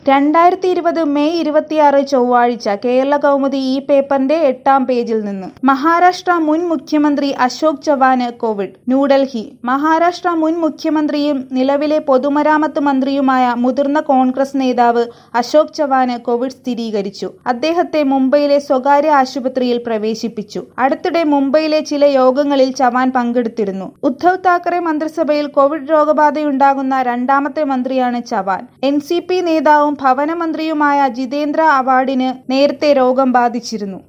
രണ്ടായിരത്തി ഇരുപത് മെയ് ഇരുപത്തിയാറ് ചൊവ്വാഴ്ച കേരള കൗമുദി ഈ പേപ്പറിന്റെ എട്ടാം പേജിൽ നിന്ന് മഹാരാഷ്ട്ര മുൻ മുഖ്യമന്ത്രി അശോക് ചവാന് കോവിഡ് ന്യൂഡൽഹി മഹാരാഷ്ട്ര മുൻ മുഖ്യമന്ത്രിയും നിലവിലെ പൊതുമരാമത്ത് മന്ത്രിയുമായ മുതിർന്ന കോൺഗ്രസ് നേതാവ് അശോക് ചവാന് കോവിഡ് സ്ഥിരീകരിച്ചു അദ്ദേഹത്തെ മുംബൈയിലെ സ്വകാര്യ ആശുപത്രിയിൽ പ്രവേശിപ്പിച്ചു അടുത്തിടെ മുംബൈയിലെ ചില യോഗങ്ങളിൽ ചവാൻ പങ്കെടുത്തിരുന്നു ഉദ്ധവ് താക്കറെ മന്ത്രിസഭയിൽ കോവിഡ് രോഗബാധയുണ്ടാകുന്ന രണ്ടാമത്തെ മന്ത്രിയാണ് ചവാൻ എൻ സി പി നേതാവും ഭവനമന്ത്രിയുമായ ജിതേന്ദ്ര അവാഡിന് നേരത്തെ രോഗം ബാധിച്ചിരുന്നു